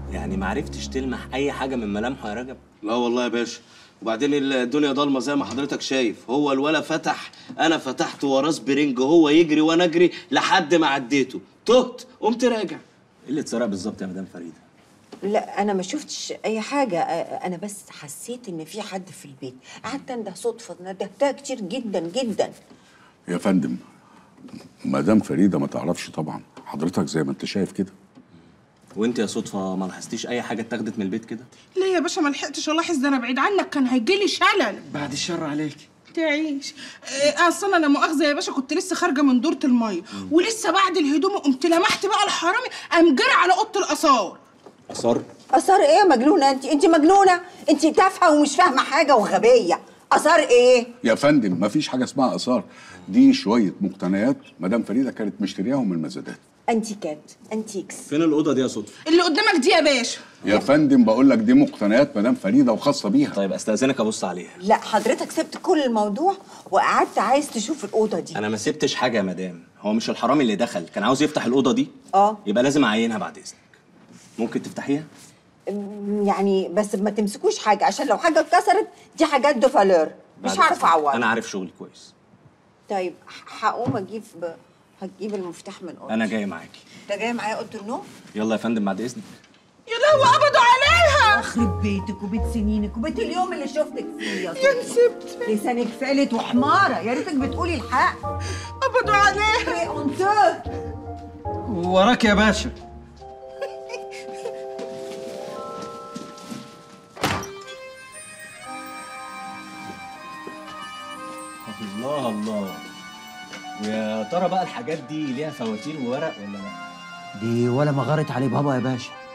يعني ما عرفتش تلمح اي حاجه من ملامحه يا رجب لا والله يا باشا وبعدين الدنيا ضلمه زي ما حضرتك شايف هو الولا فتح انا فتحت وراه سبرينج هو يجري وانا اجري لحد ما عديته تهت قمت راجع ايه اللي اتسرق بالظبط يا مدام فريده لا انا ما شفتش اي حاجه آه، انا بس حسيت ان في حد في البيت قعدت انده صدفه ندهتها كتير جدا جدا يا فندم مدام فريده ما تعرفش طبعا حضرتك زي ما انت شايف كده وانت يا صدفه ما لاحظتيش اي حاجه اتاخدت من البيت كده ليه يا باشا ما لحقتش الاحظ ده انا بعيد عنك كان هيجيلي شلل بعد الشر عليك تعيش آه، اصل انا لا مؤاخذه يا باشا كنت لسه خارجه من دوره الميه ولسه بعد الهدوم قمت لمحت بقى الحرامي قام جرى على اوضه الاثار اثار اثار ايه يا مجنونه انت انت مجنونه انت تافهه ومش فاهمه حاجه وغبيه اثار ايه يا فندم ما فيش حاجه اسمها اثار دي شويه مقتنيات مدام فريده كانت مشترياهم من المزادات انتيكات انتيكس فين الاوضه دي يا صدفه اللي قدامك دي يا باشا يا فندم بقول لك دي مقتنيات مدام فريده وخاصه بيها طيب استاذنك ابص عليها لا حضرتك سبت كل الموضوع وقعدت عايز تشوف الاوضه دي انا ما سبتش حاجه يا مدام هو مش الحرامي اللي دخل كان عاوز يفتح الاوضه دي اه يبقى لازم اعينها بعد اذنك ممكن تفتحيها أم، يعني بس ما تمسكوش حاجه عشان لو حاجه اتكسرت دي حاجات دو فالور مش بعد هعرف إذنك. اعوض انا عارف شغلي كويس طيب ح- هقوم اجيب هتجيب المفتاح من اوضتي انا جاي معاكي انت جاي معايا اوضه النوم يلا يا فندم بعد اذنك يا لهوي قبضوا عليها يخرب بيتك وبيت سنينك وبيت اليوم اللي شفتك فيه يا يا نسبت لسانك فالت وحماره يا ريتك بتقولي الحق قبضوا عليها ايه انت وراك يا باشا الله الله ويا ترى بقى الحاجات دي ليها فواتير وورق ولا لا دي ولا ما غارت عليه بابا يا باشا